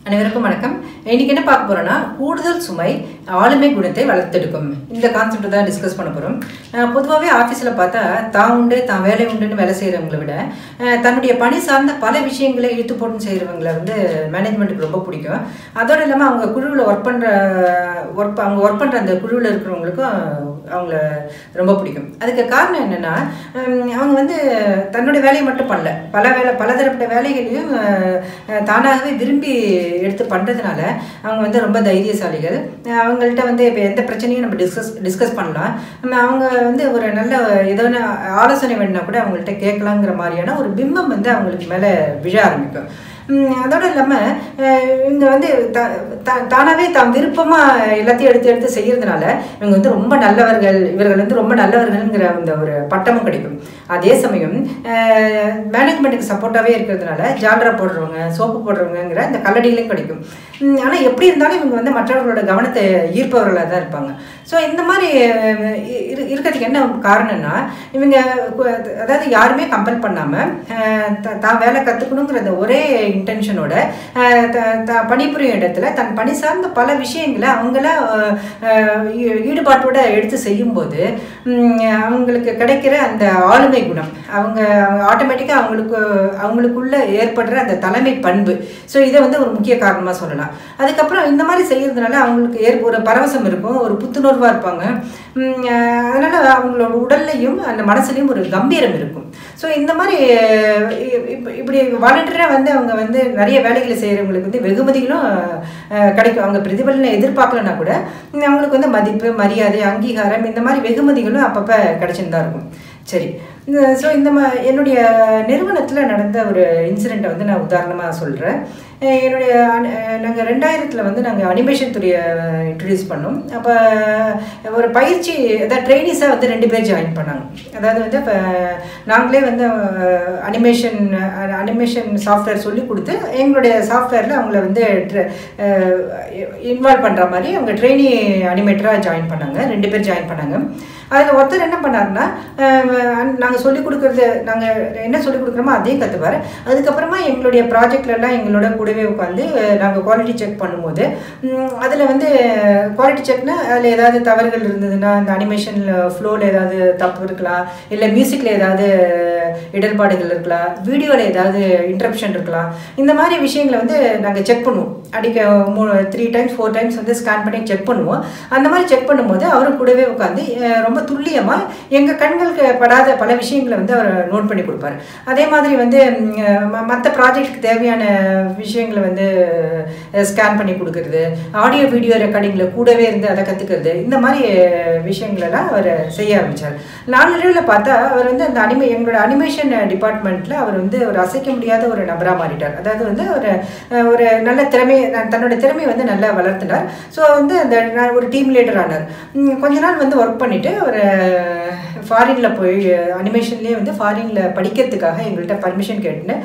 அனைவருக்கும் வணக்கம் இன்னைக்கு என்ன பார்க்க போறோம்னா கூடுதல் சுமை ஆளுமை குணத்தை வளர்த்தெடுக்கும் இந்த கான்செப்ட் தான் டிஸ்கஸ் பண்ண போறோம் பொதுவாகவே ஆஃபீஸில் பார்த்தா தான் உண்டு தான் வேலை உண்டுன்னு வேலை செய்கிறவங்களை விட அஹ், தன்னுடைய பணி சார்ந்த பல விஷயங்களை இழுத்து போட்டு செய்கிறவங்களை வந்து மேனேஜ்மெண்ட்டுக்கு ரொம்ப பிடிக்கும் அதோடு இல்லாமல் அவங்க குழுவில் ஒர்க் பண்ணுற ஒர்க் அவங்க ஒர்க் பண்ணுற அந்த குழுவில் இருக்கிறவங்களுக்கும் அவங்கள ரொம்ப பிடிக்கும் அதுக்கு காரணம் என்னென்னா அவங்க வந்து தன்னுடைய வேலையை மட்டும் பண்ணல பல வேலை பலதரப்பட்ட வேலைகளையும் அஹ், அஹ், தானாகவே விரும்பி எடுத்து பண்ணுறதுனால அவங்க வந்து ரொம்ப தைரியசாலிகள் அஹ், அவங்கள்ட்ட வந்து இப்போ எந்த பிரச்சனையும் நம்ம டிஸ்கஸ் டிஸ்கஸ் பண்ணலாம் நம்ம அவங்க வந்து ஒரு நல்ல ஏதோ ஒன்று ஆலோசனை வேணும்னா கூட அவங்கள்ட்ட கேட்கலாங்கிற மாதிரியான ஒரு பிம்பம் வந்து அவங்களுக்கு மேலே விழ ஆரம்பிக்கும் உம், அதோட இல்லாமல் இவங்க வந்து த த- தானாகவே தாம் விருப்பமாக எல்லாத்தையும் எடுத்து எடுத்து செய்யறதுனால இவங்க வந்து ரொம்ப நல்லவர்கள் இவர்கள் வந்து ரொம்ப நல்லவர்கள்ங்கிற அந்த ஒரு பட்டமும் கிடைக்கும் அதே சமயம் மேனேஜ்மெண்ட்டுக்கு சப்போர்ட்டாகவே இருக்கிறதுனால ஜால்ரா போடுறவங்க சோப்பு போடுறவங்கங்கிற இந்த கல்லடிகளும் கிடைக்கும் ஆனால் எப்படி இருந்தாலும் இவங்க வந்து மற்றவர்களோட கவனத்தை ஈர்ப்பவர்களாக தான் இருப்பாங்க ஸோ இந்த மாதிரி அஹ், இரு- இருக்கிறதுக்கு என்ன காரணம்னா இவங்க கு- அதாவது யாருமே கம்பல் பண்ணாமல் தான் வேலை கற்றுக்கணுங்கிற அந்த ஒரே இன்டென்ஷனோட தான் பணிபுரியும் இடத்துல தன் பணி சார்ந்த பல விஷயங்களை அவங்கள அஹ், அஹ், ஈ- ஈடுபாட்டோட எடுத்து செய்யும்போது உம், அவங்களுக்கு கிடைக்கிற அந்த ஆளுமை குணம் அவங்க ஆட்டோமேட்டிக்காக அவங்களுக்கு அவங்களுக்குள்ள ஏற்படுற அந்த தலைமை பண்பு ஸோ இதை வந்து ஒரு முக்கிய காரணமாக சொல்லலாம் அதுக்கப்புறம் இந்த மாதிரி செய்யறதுனால அவங்களுக்கு ஏற்ப ஒரு பரவசம் இருக்கும் ஒரு புத்துணர்வாக இருப்பாங்க உம், அஹ், அதனால அவங்களோட உடல்லையும் அந்த மனசுலையும் ஒரு கம்பீரம் இருக்கும் ஸோ இந்த மாதிரி அஹ், இ- இப்ப- இப்படி வாலண்டியராக வந்து அவங்க வந்து நிறைய வேலைகளை செய்கிறவங்களுக்கு வந்து வெகுமதிகளும் அஹ், கிடைக்கும் அவங்க பிரதிபலனை எதிர்பார்க்கலனா கூட உம், அவங்களுக்கு வந்து மதிப்பு மரியாதை அங்கீகாரம் இந்த மாதிரி வெகுமதிகளும் அப்பப்போ கிடைச்சுன்னு தான் இருக்கும் சரி ஸோ இந்த மா என்னுடைய நிறுவனத்தில் நடந்த ஒரு இன்சிடெண்ட்டை வந்து நான் உதாரணமாக சொல்கிறேன் என்னுடைய நாங்கள் ரெண்டாயிரத்தில் வந்து நாங்கள் அனிமேஷன் துறையை இன்ட்ரடியூஸ் பண்ணோம் அப்போ ஒரு பயிற்சி அதாவது ட்ரைனிஸாக வந்து ரெண்டு பேர் ஜாயின் பண்ணாங்க அதாவது வந்து இப்போ நாங்களே வந்து அனிமேஷன் அனிமேஷன் சாஃப்ட்வேர் சொல்லி கொடுத்து எங்களுடைய சாஃப்ட்வேரில் அவங்கள வந்து இன்வால்வ் பண்ணுற மாதிரி அவங்க ட்ரெயினி அனிமேட்டராக ஜாயின் பண்ணாங்க ரெண்டு பேர் ஜாயின் பண்ணாங்க அதில் ஒருத்தர் என்ன பண்ணாருன்னா நாங்கள் சொல்லிக் கொடுக்குறது நாங்கள் என்ன சொல்லிக் கொடுக்குறோமோ அதையும் கற்றுப்பார் அதுக்கப்புறமா எங்களுடைய ப்ராஜெக்ட்லலாம் எங்களோட கூடவே உட்காந்து நாங்கள் குவாலிட்டி செக் பண்ணும்போது அதில் வந்து குவாலிட்டி செக்னா அதில் ஏதாவது தவறுகள் இருந்ததுன்னா இந்த அனிமேஷனில் ஃப்ளோவில் ஏதாவது தப்பு இருக்கலாம் இல்லை மியூசிக்கில் ஏதாவது இடர்பாடுகள் இருக்கலாம் வீடியோவில் ஏதாவது இன்ட்ரப்ஷன் இருக்கலாம் இந்த மாதிரி விஷயங்களை வந்து நாங்கள் செக் பண்ணுவோம் அடிக்க மூ த்ரீ டைம்ஸ் ஃபோர் டைம்ஸ் வந்து ஸ்கேன் பண்ணி செக் பண்ணுவோம் அந்த மாதிரி செக் பண்ணும்போது அவரும் கூடவே உட்காந்து அஹ், ரொம்ப துல்லியமாக எங்கள் கண்களுக்கு படாத பல விஷயங்களை வந்து அவர் நோட் பண்ணி கொடுப்பாரு அதே மாதிரி வந்து மற்ற ப்ராஜெக்ட்டுக்கு தேவையான விஷயங்களை வந்து ஸ்கேன் பண்ணி கொடுக்கறது ஆடியோ வீடியோ ரெக்கார்டிங்கில் கூடவே இருந்து அதை கற்றுக்கிறது இந்த மாதிரி விஷயங்களெல்லாம் அவர் செய்ய ஆரம்பித்தார் நாளடைவில் பார்த்தா அவர் வந்து அந்த அனிமே எங்களோட அனிமேஷன் டிபார்ட்மெண்ட்டில் அவர் வந்து ஒரு அசைக்க முடியாத ஒரு நபராக மாறிட்டார் அதாவது வந்து ஒரு அஹ், ஒரு நல்ல திறமை தன்னோட திறமையை வந்து நல்லா வளர்த்துனார் ஸோ வந்து அந்த நான் ஒரு டீம் லீடர் ஆனார் உம், கொஞ்ச நாள் வந்து ஒர்க் பண்ணிவிட்டு ஒரு ஃபாரினில் போய் அனிமேஷன்லேயே வந்து ஃபாரினில் படிக்கிறதுக்காக எங்கள்கிட்ட பர்மிஷன் கேட்டுன்னு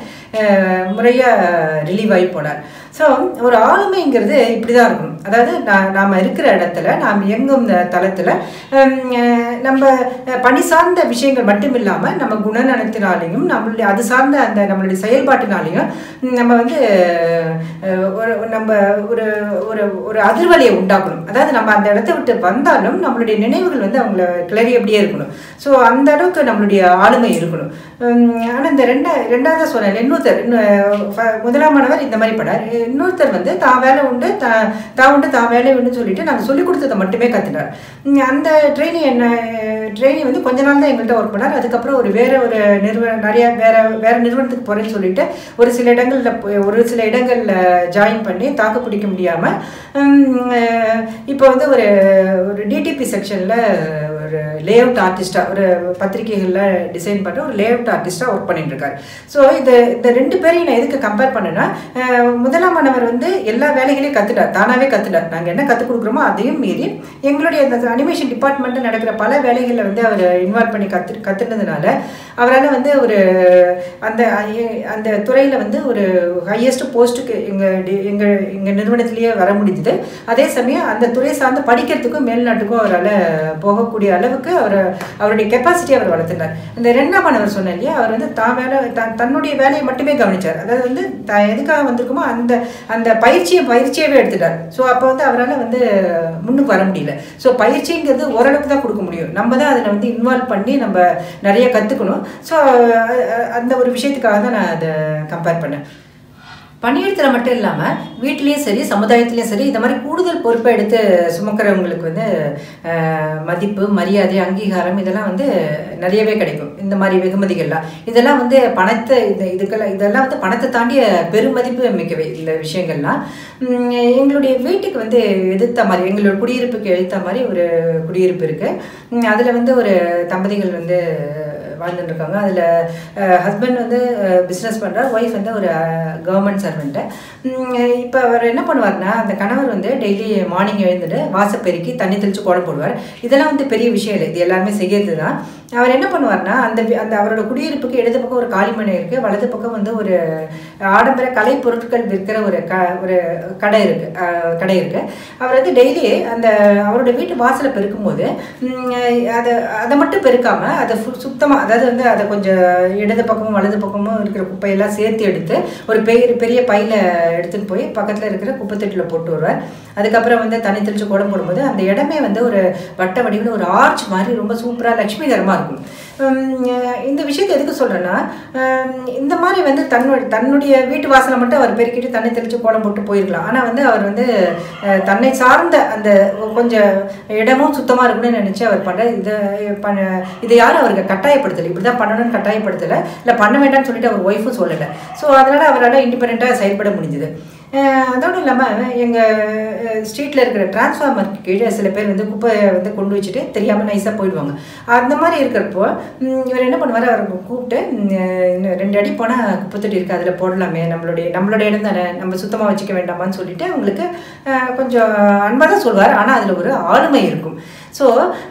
முறையாக ரிலீவ் ஆகி போனார் ஸோ ஒரு ஆளுமைங்கிறது இப்படி தான் இருக்கும் அதாவது நான் நாம் இருக்கிற இடத்துல நாம் இயங்கும் தளத்தில் நம்ம பணி சார்ந்த விஷயங்கள் மட்டும் இல்லாமல் நம்ம குணநலத்தினாலையும் நம்மளுடைய அது சார்ந்த அந்த நம்மளுடைய செயல்பாட்டினாலையும் நம்ம வந்து அஹ், ஒரு நம்ம ஒரு ஒரு ஒரு அதிர்வலையை உண்டாக்கணும் அதாவது நம்ம அந்த இடத்த விட்டு வந்தாலும் நம்மளுடைய நினைவுகள் வந்து அவங்கள கிளறி அப்படியே இருக்கணும் ஸோ அந்த அளவுக்கு நம்மளுடைய ஆளுமை இருக்கணும் ஆனால் இந்த ரெண்டா ரெண்டாவது சொன்னேன் இன்னொருத்தர் இன்னும் ஃப- முதலாம் மாணவர் இந்த மாதிரி பண்ணார் இன்னொருத்தர் வந்து தான் வேலை உண்டு தா தான் உண்டு தான் வேலை உண்டு சொல்லிட்டு நாங்கள் சொல்லிக் கொடுத்ததை மட்டுமே கற்றுனார் அந்த ட்ரெயினி என்ன ட்ரெயினி வந்து கொஞ்ச நாள் தான் எங்கள்கிட்ட ஒர்க் பண்ணார் அதுக்கப்புறம் ஒரு வேற ஒரு நிறுவனம் நிறைய வேற வேற நிறுவனத்துக்கு போகிறேன்னு சொல்லிட்டு ஒரு சில இடங்களில் போய் ஒரு சில இடங்களில் ஜாயின் பண்ணி தாக்கு பிடிக்க முடியாமல் இப்போ வந்து ஒரு ஒரு டிடிபி செக்ஷனில் ஒரு லேஅவுட் ஆர்டிஸ்டாக ஒரு பத்திரிகைகளில் டிசைன் பண்ணுற ஒரு லேஅவுட் ஆர்டிஸ்டாக ஒர்க் பண்ணிட்டு இருக்காரு ஸோ இது இந்த ரெண்டு பேரையும் நான் எதுக்கு கம்பேர் பண்ணேன்னா அஹ், முதலாம் மாணவர் வந்து எல்லா வேலைகளையும் கற்றுட்டார் தானாகவே கற்றுட்டார் நாங்கள் என்ன கற்றுக் கொடுக்குறோமோ அதையும் மீறி எங்களுடைய இந்த அனிமேஷன் டிபார்ட்மெண்ட்டில் நடக்கிற பல வேலைகளில் வந்து அவர் இன்வால்வ் பண்ணி கற்று கற்றுனதுனால அவரால் வந்து ஒரு அந்த அந்த துறையில் வந்து ஒரு ஹையஸ்ட் போஸ்ட்டுக்கு எங்கள் எங்கள் எங்கள் நிறுவனத்திலேயே வர முடிஞ்சுது அதே சமயம் அந்த துறை சார்ந்து படிக்கிறதுக்கும் மேல்நாட்டுக்கும் அவரால் போகக்கூடிய அளவுக்கு அவர் அவருடைய கெப்பாசிட்டி அவர் வளர்த்துட்டார் இந்த ரெண்டாம் ஆனவர் சொன்னேன் இல்லையா அவர் வந்து தான் வேலை தன் தன்னுடைய வேலையை மட்டுமே கவனிச்சார் அதாவது வந்து த எதுக்காக வந்திருக்குமோ அந்த அந்த பயிற்சியை பயிற்சியாகவே எடுத்துட்டார் ஸோ அப்போ வந்து அவரால் வந்து முன்னுக்கு வர முடியல ஸோ பயிற்சிங்கிறது ஓரளவுக்கு தான் கொடுக்க முடியும் நம்ம தான் அதில் வந்து இன்வால்வ் பண்ணி நம்ம நிறைய கற்றுக்கணும் ஸோ அந்த ஒரு விஷயத்துக்காக தான் நான் அதை கம்பேர் பண்ணேன் பணியிடத்தில் மட்டும் இல்லாமல் வீட்லேயும் சரி சமுதாயத்துலேயும் சரி இந்த மாதிரி கூடுதல் பொறுப்பை எடுத்து சுமக்கிறவங்களுக்கு வந்து அஹ், மதிப்பு மரியாதை அங்கீகாரம் இதெல்லாம் வந்து நிறையவே கிடைக்கும் இந்த மாதிரி வெகுமதிகள்லாம் இதெல்லாம் வந்து பணத்தை இந்த இதுக்கெல்லாம் இதெல்லாம் வந்து பணத்தை தாண்டிய பெருமதிப்பு மிக்கவை இந்த விஷயங்கள்லாம் உம், எங்களுடைய வீட்டுக்கு வந்து எதிர்த்த மாதிரி எங்களோட குடியிருப்புக்கு எதிர்த்த மாதிரி ஒரு குடியிருப்பு இருக்குது அதில் வந்து ஒரு தம்பதிகள் வந்து வாழ்ந்துட்டு இருக்காங்க அதில் ஹஸ்பண்ட் வந்து பிஸ்னஸ் பண்ணுறார் ஒய்ஃப் வந்து ஒரு கவர்மெண்ட் சர்வெண்ட்டு இப்போ அவர் என்ன பண்ணுவார்னா அந்த கணவர் வந்து டெய்லி மார்னிங் எழுந்துட்டு வாசல் பெருக்கி தண்ணி தெளித்து கோலம் போடுவார் இதெல்லாம் வந்து பெரிய விஷயம் இல்லை இது எல்லாருமே செய்யறது தான் அவர் என்ன பண்ணுவார்னா அந்த வி- அந்த அவரோட குடியிருப்புக்கு இடது பக்கம் ஒரு காலிமனை இருக்குது வலது பக்கம் வந்து ஒரு ஆடம்பர கலை பொருட்கள் விற்கிற ஒரு க ஒரு கடை இருக்குது கடை இருக்குது அவர் வந்து டெய்லி அந்த அவரோட வீட்டு வாசலை பெருக்கும்போது ம், அதை அதை மட்டும் பெருக்காமல் அதை சுத்தமாக அதாவது வந்து அதை கொஞ்சம் இடது பக்கமும் வலது பக்கமும் இருக்கிற குப்பையெல்லாம் சேர்த்து எடுத்து ஒரு பெரிய பெரிய பையில் எடுத்துன்னு போய் பக்கத்தில் இருக்கிற குப்பைத்தட்டில் போட்டு வருவார் அதுக்கப்புறம் வந்து தண்ணி தெளித்து கோலம் போடும்போது அந்த இடமே வந்து ஒரு வட்ட வடிவில் ஒரு ஆர்ச் மாதிரி ரொம்ப சூப்பராக லக்ஷ்மிகரமாக இருக்கும் உம், இந்த விஷயத்தை எதுக்கு சொல்கிறேன்னா இந்த மாதிரி வந்து தன்னுடைய தன்னுடைய வீட்டு வாசலை மட்டும் அவர் பெருக்கிட்டு தண்ணி தெளித்து கோலம் போட்டு போயிருக்கலாம் ஆனால் வந்து அவர் வந்து அஹ், தன்னை சார்ந்த அந்த கொஞ்சம் இடமும் சுத்தமாக இருக்கணும்னு நினச்சி அவர் பண்ண இதை பண்ண இதை யாரும் அவருக்கு கட்டாயப்படுத்தலை இப்படி தான் பண்ணணும்னு கட்டாயப்படுத்தலை இல்லை பண்ண வேண்டாம்னு சொல்லிட்டு அவர் ஒய்ஃபும் சொல்லலை ஸோ அதனால் அவரால் இண்டிபெண்ட்டாக செயல்பட முடிஞ்சுது அஹ் அதோடு இல்லாமல் எங்கள் ஸ்ட்ரீட்டில் இருக்கிற டிரான்ஸ்ஃபார்மருக்கு கீழே சில பேர் வந்து குப்பையை வந்து கொண்டு வச்சுட்டு தெரியாமல் நைஸாக போயிடுவாங்க அந்த மாதிரி இருக்கிறப்போ ம், இவர் என்ன பண்ணுவார் அவர் கூப்பிட்டு ம், இன்னும் ரெண்டு அடி போனால் குப்பை தொட்டி இருக்குது அதில் போடலாமே நம்மளுடைய நம்மளுடைய இடம் தானே நம்ம சுத்தமாக வச்சுக்க வேண்டாமான்னு சொல்லிட்டு அவங்களுக்கு அஹ், கொஞ்சம் அன்பாக தான் சொல்வார் ஆனால் அதில் ஒரு ஆளுமை இருக்கும் ஸோ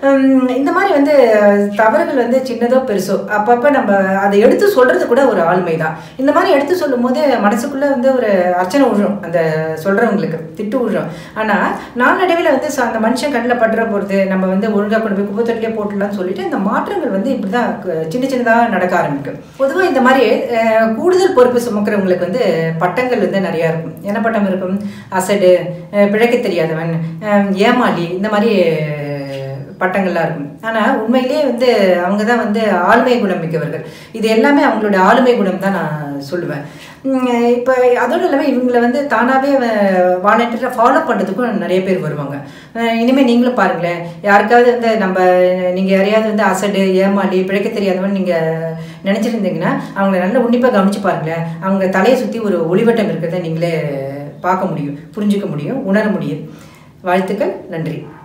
இந்த மாதிரி வந்து தவறுகள் வந்து சின்னதோ பெருசோ அப்பப்போ நம்ம அதை எடுத்து சொல்கிறது கூட ஒரு ஆளுமை தான் இந்த மாதிரி எடுத்து சொல்லும் போது மனசுக்குள்ளே வந்து ஒரு அர்ச்சனை விழும் அந்த சொல்கிறவங்களுக்கு திட்டு விழும் ஆனால் நாளடைவில் வந்து ச- அந்த மனுஷன் கண்ணில் படுற போகிறது நம்ம வந்து ஒழுங்காக கொண்டு போய் குப்பை தொட்டிலே போட்டுடலாம்னு சொல்லிட்டு இந்த மாற்றங்கள் வந்து இப்படி தான் சின்ன சின்னதாக நடக்க ஆரம்பிக்கும் பொதுவாக இந்த மாதிரி அஹ், கூடுதல் பொறுப்பு சுமக்கிறவங்களுக்கு வந்து பட்டங்கள் வந்து நிறையா இருக்கும் என்ன பட்டம் இருக்கும் அசடு அஹ், பிழைக்க தெரியாதவன் அஹ், ஏமாளி இந்த மாதிரி பட்டங்கள்லாம் இருக்கும் ஆனால் உண்மையிலேயே வந்து அவங்க தான் வந்து ஆளுமை குணம் மிக்கவர்கள் இது எல்லாமே அவங்களோட ஆளுமை குணம் தான் நான் சொல்லுவேன் இப்போ அதோடு இல்லாமல் இவங்களை வந்து தானாகவே வாலண்டியராக ஃபாலோ பண்ணுறதுக்கும் நிறைய பேர் வருவாங்க இனிமேல் நீங்களும் பாருங்களேன் யாருக்காவது வந்து நம்ம நீங்கள் யாரையாவது வந்து அசடு ஏமாளி பிழைக்க தெரியாதவன் நீங்கள் நினச்சிருந்தீங்கன்னா அவங்கள நல்லா உன்னிப்பாக கவனிச்சு பாருங்களேன் அவங்க தலையை சுற்றி ஒரு ஒளிவட்டம் இருக்கிறத நீங்களே பார்க்க முடியும் புரிஞ்சுக்க முடியும் உணர முடியும் வாழ்த்துக்கள் நன்றி